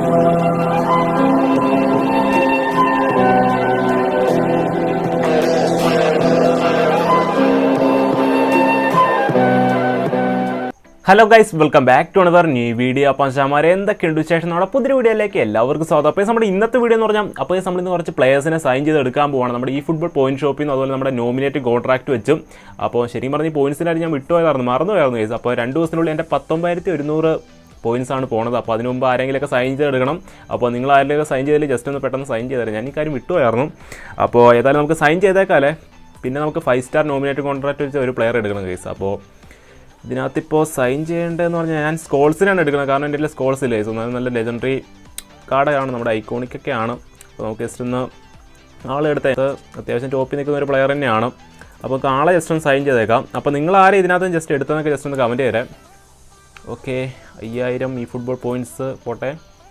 hello guys welcome back to another new video അപ്പം ശമാരെ എന്തൊക്കെയുണ്ട് വിശേഷം നമ്മുടെ പുതിയ വീഡിയോയിലേക്ക് എല്ലാവർക്കും സ്വാഗതം അപ്പോൾ നമ്മുടെ ഇന്നത്തെ വീഡിയോ എന്ന് പറഞ്ഞാൽ അപ്പോൾ നമ്മൾ ഇന്ന് കുറച്ച് പ്ലേയേഴ്സിനെ സൈൻ ചെയ്ത് എടുക്കാൻ പോവാണ് നമ്മുടെ ഈ ഫുട്ബോൾ പോയിന്റ് ഷോപ്പിൽ നിന്ന് അതുപോലെ നമ്മുടെ നോമിനേറ്റ് കോൺട്രാക്ട് വെച്ചും അപ്പോൾ ശരിക്കും പറഞ്ഞ് പോയിന്റ്സിനായിട്ട് ഞാൻ വിട്ടുപോയതായിരുന്നു മറന്നുപോയായിരുന്നു ഗൈസ് അപ്പോൾ രണ്ട് ദിവസത്തിനുള്ളിൽ എൻ്റെ പത്തൊമ്പതിരത്തി ഒരുന്നൂറ് പോയിന്റ്സ് ആണ് പോണത് അപ്പോൾ അതിന് മുമ്പ് ആരെങ്കിലുമൊക്കെ സൈൻ ചെയ്തെടുക്കണം അപ്പോൾ നിങ്ങൾ ആരെങ്കിലുമൊക്കെ സൈൻ ചെയ്തതിൽ ജസ്റ്റ് ഒന്ന് പെട്ടെന്ന് സൈൻ ചെയ്തേരാം ഞാൻ ഈ കാര്യം വിട്ടുപോയായിരുന്നു അപ്പോൾ ഏതായാലും നമുക്ക് സൈൻ ചെയ്തേക്കാലേ പിന്നെ നമുക്ക് ഫൈവ് സ്റ്റാർ നോമിനേറ്റ് കോൺട്രാക്ട് വെച്ച് ഒരു പ്ലെയർ എടുക്കണം കേസ് അപ്പോൾ ഇതിനകത്തിപ്പോൾ സൈൻ ചെയ്യേണ്ടതെന്ന് പറഞ്ഞാൽ ഞാൻ സ്കോൾസിനാണ് എടുക്കുന്നത് കാരണം എൻ്റെ സ്കോൾസ് ഇല്ലേ സോ നല്ല നല്ല ലെജൻഡറി കാർഡാണ് നമ്മുടെ ഐക്കോണിക്കൊക്കെ ആണ് അപ്പോൾ നമുക്ക് ജസ്റ്റ് ഒന്ന് ആളെടുത്ത അത്യാവശ്യം ടോപ്പിൽ നിൽക്കുന്ന ഒരു പ്ലെയർ തന്നെയാണ് അപ്പോൾ നമുക്ക് ആളെ ജസ്റ്റ് ഒന്ന് സൈൻ ചെയ്തേക്കാം അപ്പോൾ നിങ്ങൾ ആരെ ഇതിനകത്ത് ജസ്റ്റ് എടുത്തതെന്നൊക്കെ ജസ്റ്റ് ഒന്ന് കമൻറ്റ് ചെയ്തേരാം ഓക്കെ അയ്യായിരം ഈ ഫുട്ബോൾ പോയിൻറ്റ്സ് പോട്ടെ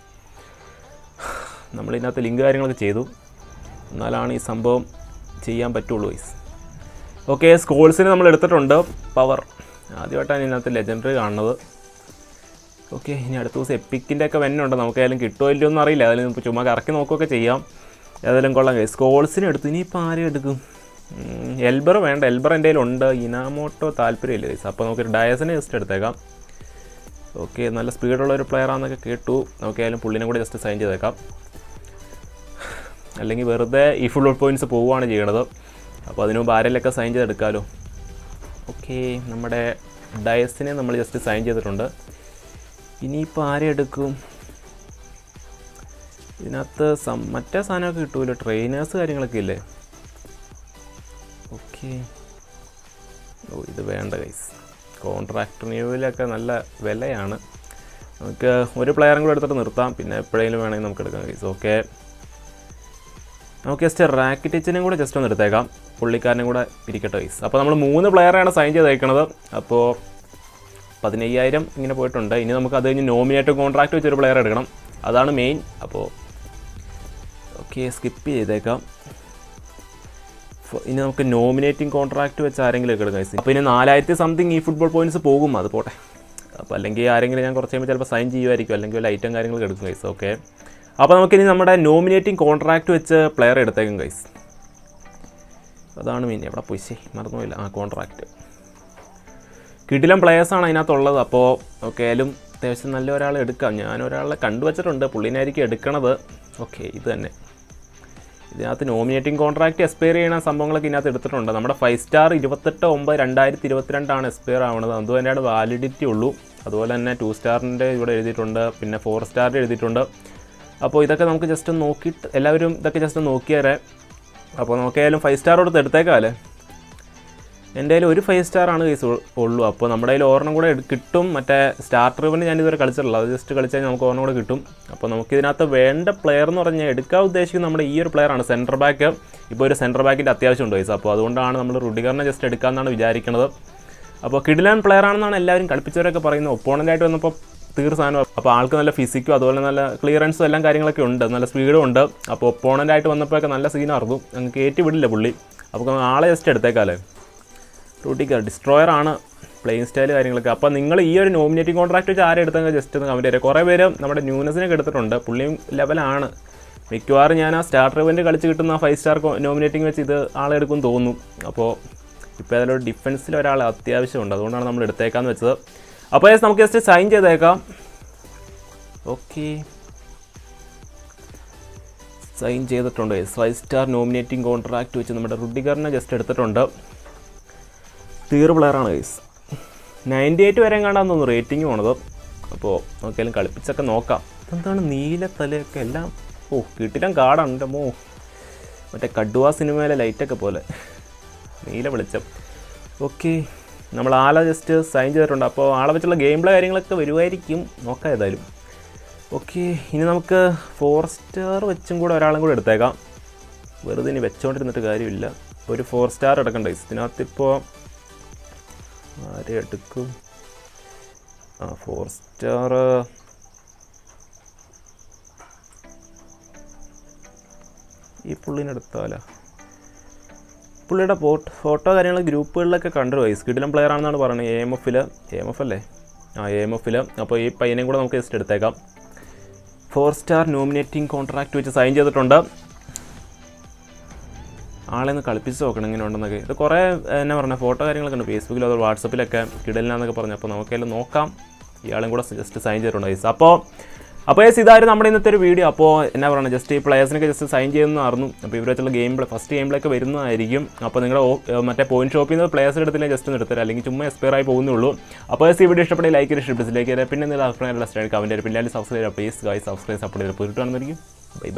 നമ്മൾ ഇതിനകത്ത് ലിങ്ക് കാര്യങ്ങളൊക്കെ ചെയ്തു എന്നാലാണ് ഈ സംഭവം ചെയ്യാൻ പറ്റുള്ളൂ ഗൈസ് ഓക്കെ സ്കോൾസിന് നമ്മൾ എടുത്തിട്ടുണ്ട് പവർ ആദ്യമായിട്ടാണ് ഇതിനകത്ത് ലെജൻഡറി കാണുന്നത് ഓക്കെ ഇനി അടുത്ത ദിവസം എപ്പിക്കിൻ്റെ ഒക്കെ വെന്നുണ്ട് നമുക്ക് ഏതായാലും കിട്ടുമോ ഇല്ലയോ ഒന്നും അറിയില്ല ഏതായാലും ഇപ്പോൾ ചുമ്മാ കറക്കി നോക്കുകയൊക്കെ ചെയ്യാം ഏതായാലും കൊള്ളാം ഗൈസ് സ്കോൾസിന് എടുത്തു ഇനിയിപ്പോൾ ആരും എടുക്കും ഉം, എൽബർ വേണ്ട എൽബർ എൻ്റെ കയ്യിലുണ്ട് ഇനാമോട്ടോ താല്പര്യമില്ല ഗൈസ് അപ്പോൾ നമുക്കൊരു ഡയസിനെ ജസ്റ്റ് എടുത്തേക്കാം ഓക്കെ നല്ല സ്പീഡുള്ള ഒരു പ്ലെയർ ആണെന്നൊക്കെ കേട്ടു നമുക്ക് ഏതായാലും പുള്ളിനെ കൂടെ ജസ്റ്റ് സൈൻ ചെയ്തേക്കാം അല്ലെങ്കിൽ വെറുതെ ഈ ഫുൾ പോയിൻറ്റ്സ് പോവുകയാണ് ചെയ്യണത് അപ്പോൾ അതിനു മുമ്പ് ആരെങ്കിലൊക്കെ സൈൻ ചെയ്തെടുക്കാമല്ലോ ഓക്കെ നമ്മുടെ ഡയസിനെ നമ്മൾ ജസ്റ്റ് സൈൻ ചെയ്തിട്ടുണ്ട് ഇനിയിപ്പോൾ ആരെ എടുക്കും ഇതിനകത്ത് സം മറ്റേ സാധനമൊക്കെ കിട്ടുമല്ലോ ട്രെയിനേഴ്സ് കാര്യങ്ങളൊക്കെ ഇല്ലേ ഓക്കെ ഓ ഇത് വേണ്ട ഗൈസ് കോൺട്രാക്ട് റിന്യൂവലൊക്കെ നല്ല വിലയാണ് നമുക്ക് ഒരു പ്ലെയറും കൂടെ എടുത്തിട്ട് നിർത്താം പിന്നെ എപ്പോഴെങ്കിലും വേണമെങ്കിൽ നമുക്ക് എടുക്കാം ഗൈസ് ഓക്കെ നമുക്ക് ജസ്റ്റ് റാക്കറ്റിച്ചിനും കൂടെ ജസ്റ്റ് ഒന്ന് എടുത്തേക്കാം പുള്ളിക്കാരനും കൂടെ ഇരിക്കട്ടെ ഗൈസ് അപ്പോൾ നമ്മൾ മൂന്ന് പ്ലെയറാണ് സൈൻ ചെയ്തേക്കുന്നത് അപ്പോൾ പതിനയ്യായിരം ഇങ്ങനെ പോയിട്ടുണ്ട് ഇനി നമുക്ക് അത് കഴിഞ്ഞ് നോമിനേറ്റ് കോൺട്രാക്ട് വെച്ചൊരു പ്ലെയർ എടുക്കണം അതാണ് മെയിൻ അപ്പോൾ ഓക്കെ സ്കിപ്പ് ചെയ്തേക്കാം ഫ- ഇനി നമുക്ക് നോമിനേറ്റിംഗ് കോൺട്രാക്ട് വെച്ച് ആരെങ്കിലും ഒക്കെ എടുക്കാം ഗൈസ് അപ്പോൾ ഇനി നാലായിരത്തി സംതിങ് ഈ ഫുട്ബോൾ പോയിന്റ്സ് പോകും അത് പോട്ടെ അപ്പോൾ അല്ലെങ്കിൽ ആരെങ്കിലും ഞാൻ കുറച്ച് കഴിയുമ്പോൾ ചിലപ്പോൾ സൈൻ ചെയ്യുമായിരിക്കും അല്ലെങ്കിൽ വല്ല ഐറ്റം കാര്യങ്ങളൊക്കെ എടുക്കും ഗൈസ് ഓക്കെ അപ്പോൾ നമുക്കിനി നമ്മുടെ നോമിനേറ്റിംഗ് കോൺട്രാക്ട് വെച്ച് പ്ലെയർ എടുത്തേക്കും ഗൈസ് അതാണ് മെയിൻ എവിടെ പോയി ശേ മറന്നുപോയില്ല ആ കോൺട്രാക്റ്റ് കിടിലം പ്ലെയേഴ്സാണ് അതിനകത്തുള്ളത് അപ്പോൾ ഓക്കെ ആയാലും അത്യാവശ്യം നല്ല ഒരാളെ എടുക്കാം ഞാൻ ഒരാളെ കണ്ടുവച്ചിട്ടുണ്ട് പുള്ളിനായിരിക്കും എടുക്കണത് ഓക്കെ ഇത് തന്നെ ഇതിനകത്ത് നോമിനേറ്റിംഗ് കോൺട്രാക്റ്റ് എക്സ്പയർ ചെയ്യുന്ന സംഭവങ്ങളൊക്കെ ഇതിനകത്ത് എടുത്തിട്ടുണ്ട് നമ്മുടെ ഫൈവ് സ്റ്റാർ ഇരുപത്തെട്ട് ഒമ്പത് രണ്ടായിരത്തി ഇരുപത്തിരണ്ടാണ് എക്സ്പയർ ആവുന്നത് അത് തന്നെയാണ് വാലിഡിറ്റി ഉള്ളൂ അതുപോലെ തന്നെ ടു സ്റ്റാറിൻ്റെ ഇവിടെ എഴുതിയിട്ടുണ്ട് പിന്നെ ഫോർ സ്റ്റാറിൻ്റെ എഴുതിയിട്ടുണ്ട് അപ്പോൾ ഇതൊക്കെ നമുക്ക് ജസ്റ്റ് ഒന്ന് നോക്കിയിട്ട് എല്ലാവരും ഇതൊക്കെ ജസ്റ്റ് ഒന്ന് നോക്കിയാലേ അപ്പോൾ നമുക്കായാലും ഫൈവ് സ്റ്റാർ കൊടുത്ത് എടുത്തേക്കാല്ലേ എൻ്റെ കയ്യിൽ ഒരു ഫൈവ് സ്റ്റാർ ആണ് കേസ് ഉള്ളൂ അപ്പോൾ നമ്മുടെ കയ്യിൽ ഓർണം കൂടെ എടു- കിട്ടും മറ്റേ സ്റ്റാർട്ടർ ഇവന് ഞാൻ ഇതുവരെ കളിച്ചിട്ടില്ല അത് ജസ്റ്റ് കളിച്ചാൽ നമുക്ക് ഓർണം കൂടെ കിട്ടും അപ്പോൾ നമുക്ക് ഇതിനകത്ത് വേണ്ട പ്ലെയർ എന്ന് പറഞ്ഞാൽ എടുക്കാൻ ഉദ്ദേശിക്കുന്നത് നമ്മുടെ ഈ ഒരു player ആണ് സെൻറ്റർ ബാക്ക് ഇപ്പോൾ ഒരു സെൻറ്റർ ബാക്കിൻ്റെ അത്യാവശ്യമുണ്ട് കേസ് അപ്പോൾ അതുകൊണ്ടാണ് നമ്മൾ റുഡിഗറിനെ ജസ്റ്റ് എടുക്കാമെന്നാണ് വിചാരിക്കുന്നത് അപ്പോൾ കിഡിലൻ പ്ലെയർ ആണെന്നാണ് എല്ലാവരും കളിപ്പിച്ചവരൊക്കെ പറയുന്നത് ഒപ്പോണൻ്റായിട്ട് വന്നപ്പോൾ തീർ സാധനം അപ്പോൾ ആൾക്ക് നല്ല ഫിസിക്കും അതുപോലെ നല്ല ക്ലിയറൻസും എല്ലാം കാര്യങ്ങളൊക്കെ ഉണ്ട് നല്ല സ്പീഡും ഉണ്ട് അപ്പോൾ ഒപ്പോണൻ്റായിട്ട് വന്നപ്പോഴൊക്കെ നല്ല സീനായിരുന്നു അങ്ങ് കയറ്റി വിടില്ല പുള്ളി അപ്പോൾ ആളെ ജസ്റ്റ് എടുത്തേക്കാലേ റൂട്ടിക്ക ഡിസ്ട്രോയർ ആണ് പ്ലെയിങ് സ്റ്റൈൽ കാര്യങ്ങളൊക്കെ അപ്പോൾ നിങ്ങൾ ഈ ഒരു നോമിനേറ്റിംഗ് കോൺട്രാക്ട് വെച്ച് ആരെ എടുത്തെങ്കിൽ ജസ്റ്റ് ഒന്ന് കമൻറ്റ് ചെയ്യുക കുറേ പേര് നമ്മുടെ ന്യൂനസിനൊക്കെ എടുത്തിട്ടുണ്ട് പുള്ളിയും ലെവലാണ് മിക്കവാറും ഞാൻ ആ സ്റ്റാർട്ടർ ഇവൻ്റ് കളിച്ച് കിട്ടുന്ന ഫൈവ് സ്റ്റാർ നോമിനേറ്റിംഗ് വെച്ച് ഇത് ആളെ എടുക്കും തോന്നുന്നു അപ്പോൾ ഇപ്പോൾ ഏതായാലും ഡിഫൻസിൽ ഒരാൾ അത്യാവശ്യമുണ്ട് അതുകൊണ്ടാണ് നമ്മൾ എടുത്തേക്കാന്ന് വെച്ചത് അപ്പോൾ yes, നമുക്ക് ജസ്റ്റ് സൈൻ ചെയ്തേക്കാം ഓക്കെ സൈൻ ചെയ്തിട്ടുണ്ട് ഫൈവ് സ്റ്റാർ നോമിനേറ്റിംഗ് കോൺട്രാക്ട് വെച്ച് നമ്മുടെ റുഡിഗറിനെ ജസ്റ്റ് എടുത്തിട്ടുണ്ട് തീർ പ്ലെയറാണ് ഗൈസ് നയൻറ്റി എയ്റ്റ് വരെ കാണാൻ തോന്നുന്നു റേറ്റിംഗ് പോണത് അപ്പോൾ നോക്കിയാലും കളിപ്പിച്ചൊക്കെ നോക്കാം എന്താണ് നീല തലയൊക്കെ എല്ലാം ഓ കിട്ടിലും കാടാണ് എൻ്റെ മോ മറ്റേ കടുവ സിനിമയിലെ ലൈറ്റൊക്കെ പോലെ നീല വെളിച്ചം ഓക്കെ നമ്മൾ ആളെ ജസ്റ്റ് സൈൻ ചെയ്തിട്ടുണ്ട് അപ്പോൾ ആളെ വെച്ചുള്ള ഗെയിം പ്ലേ കാര്യങ്ങളൊക്കെ വരുമായിരിക്കും നോക്കാം ഏതായാലും ഓക്കെ ഇനി നമുക്ക് ഫോർ സ്റ്റാർ വെച്ചും കൂടെ ഒരാളും കൂടെ എടുത്തേക്കാം വെറുതെ ഇനി വെച്ചോണ്ടിരുന്നിട്ട് കാര്യമില്ല ഒരു ഫോർ സ്റ്റാർ എടുക്കണ്ട ഇതിനകത്തിപ്പോൾ ആരെ എടുക്കും ആ ഫോർ സ്റ്റാർ ഈ പുള്ളിനെ എടുത്താലോ പുള്ളിയുടെ ഫോട്ടോ ഫോട്ടോ കാര്യങ്ങൾ ഗ്രൂപ്പുകളിലൊക്കെ കണ്ടു വൈസ് കിടിലം പ്ലെയർ ആണെന്നാണ് പറയുന്നത് എ എം എഫിൽ എ എം എഫ് അല്ലേ ആ എ എം എഫിൽ അപ്പോൾ ഈ പയ്യനെയും കൂടെ നമുക്ക് ജസ്റ്റ് എടുത്തേക്കാം ഫോർ സ്റ്റാർ നോമിനേറ്റിംഗ് കോൺട്രാക്റ്റ് വെച്ച് സൈൻ ചെയ്തിട്ടുണ്ട് ആളെ ഒന്ന് കളിപ്പിച്ച് നോക്കണം ഇങ്ങനെ ഉണ്ടെന്നൊക്കെ ഇത് കുറേ എന്നാ പറഞ്ഞ ഫോട്ടോ കാര്യങ്ങളൊക്കെ ഉണ്ട് ഫേസ്ബുക്കിലോ അതോ വാട്സപ്പിലൊക്കെ കിടലിനാന്നൊക്കെ പറഞ്ഞു അപ്പോൾ നമുക്കെല്ലാം നോക്കാം ഇയാളും കൂടെ ജസ്റ്റ് സൈൻ ചെയ്തിട്ടുണ്ട് ഗൈസ് അപ്പോൾ അപ്പോൾ ഗൈസ് ഇതായിരുന്നു നമ്മുടെ ഇന്നത്തെ ഒരു വീഡിയോ അപ്പോൾ എന്നാ പറയുക ജസ്റ്റ് ഈ പ്ലേയേഴ്സിനൊക്കെ ജസ്റ്റ് സൈൻ ചെയ്യുന്നതായിരുന്നു അപ്പോൾ ഇവർ വെച്ചുള്ള ഗെയിം പ്ലേ ഫസ്റ്റ് ഗെയിം പ്ലേക്ക് വരുന്നതായിരിക്കും അപ്പോൾ നിങ്ങളുടെ ഓ- ഏർ മറ്റേ പോയിന്റ് ഷോപ്പിൽ നിന്ന് പ്ലേയേഴ്സ് എടുത്തില്ല ജസ്റ്റ് ഒന്ന് എടുത്തരാം അല്ലെങ്കിൽ ചുമ്മാ എക്സ്പയർ ആയി പോകുന്നേ ഉള്ളൂ അപ്പോൾ ഗൈസ് ഈ വീഡിയോ ഇഷ്ടപ്പെട്ടെങ്കിൽ ലൈക്ക് ചെയ്ത് ഡിസ്ലൈക്ക് ചെയ്ത് പിന്നെ എന്തെങ്കിലും അഭിപ്രായം ലാസ്റ്റ് കമൻറ്റ് ചെയ്ത് പിന്നെ subscribe please guys subscribe support ചെയ്ത് പോയിട്ട് കാണുന്നതായിരിക്കും ബൈ